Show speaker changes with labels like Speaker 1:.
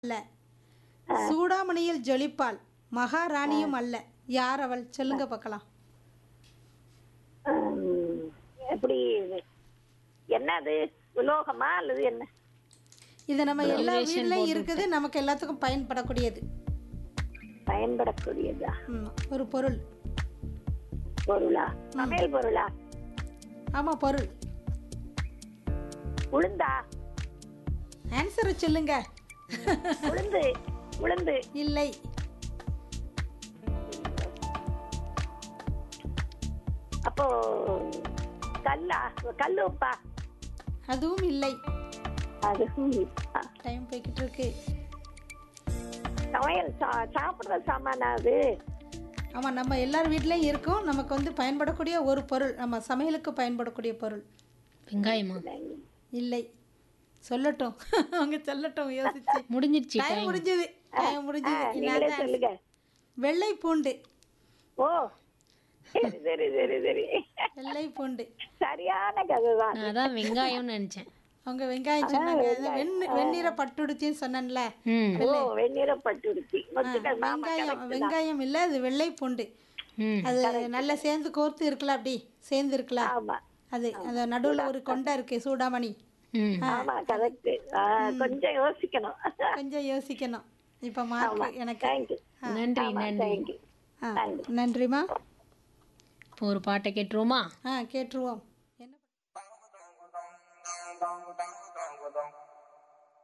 Speaker 1: அல்ல சூடாமணியில் ஜொலிப்பாள் மகாராணியும் அல்ல யார் அவள் சொல்லுங்க பார்க்கலாம்
Speaker 2: ஹம், எப்படி இது? என்னது உலோகமா அல்லது என்ன
Speaker 1: இது நம்ம எல்லா வீட்லயும் இருக்குது நமக்கு எல்லாத்துக்கும் பயன்படக்கூடியது
Speaker 2: பயன்படக்கூடியதா
Speaker 1: ம், ஒரு பொருள்
Speaker 2: பொருளா சமையல் பொருளா
Speaker 1: ஆமா பொருள்
Speaker 2: உளுந்தா
Speaker 1: ஆன்சரை சொல்லுங்க
Speaker 2: உளுந்து உளுந்து
Speaker 1: இல்லை
Speaker 2: அப்போ கல்லா கல்லு உப்பா
Speaker 1: அதுவும் இல்லை
Speaker 2: அது ஹம், ஆ,
Speaker 1: டைம் போய்கிட்டு இருக்கு
Speaker 2: சமையல் சா- சாப்பிடுற சாமானா அது
Speaker 1: ஆமா நம்ம எல்லார் வீட்லயும் இருக்கும் நமக்கு வந்து பயன்படக்கூடிய ஒரு பொருள் நம்ம சமையலுக்கு பயன்படக்கூடிய பொருள்
Speaker 3: வெங்காயமா
Speaker 1: இல்லை சொல்லட்டும் அவங்க சொல்லட்டும் யோசிச்சு
Speaker 3: முடிஞ்சிருச்சு
Speaker 1: டைம் முடிஞ்சது டைம் முடிஞ்சது
Speaker 2: நீங்களே
Speaker 1: என்னதான்
Speaker 2: சொல்லுங்க
Speaker 1: வெள்ளை பூண்டு
Speaker 2: ஓ சரி சரி சரி சரி
Speaker 1: வெள்ளை பூண்டு
Speaker 2: சரியான கதை தான்
Speaker 3: நான் அதான் வெங்காயம்னு நினைச்சேன்
Speaker 1: அவங்க வெங்காயம் சொன்னாங்க அது வெண் வெண்ணிற பட்டுடுத்தின்னு சொன்னேன்ல
Speaker 3: ம்
Speaker 2: ஓ வெந்நீரை பட்டுடுத்தி ஒத்துக்க மாமா
Speaker 1: வெங்காயம் வெங்காயம் இல்லை அது வெள்ளை பூண்டு
Speaker 3: ம்
Speaker 1: அது நல்லா சேர்ந்து கோர்த்து இருக்கலாம் அப்படி சேர்ந்து இருக்கலாம்
Speaker 2: ஆமா
Speaker 1: அது அந்த நடுவுல ஒரு கொண்டை இருக்கு சூடாமணி
Speaker 3: ம்
Speaker 2: ஆமா கரெக்ட் கொஞ்சம் யோசிக்கணும்
Speaker 1: கொஞ்சம் யோசிக்கணும் இப்ப மார்க் எனக்கு
Speaker 2: தேங்க்யூ
Speaker 3: நன்றி நன்றி
Speaker 2: தேங்க்யூ
Speaker 1: ஆ, நன்றிம்மா
Speaker 3: இப்போ ஒரு பாட்டை கேட்டுருவோமா
Speaker 1: ஆ கேட்டுருவோம்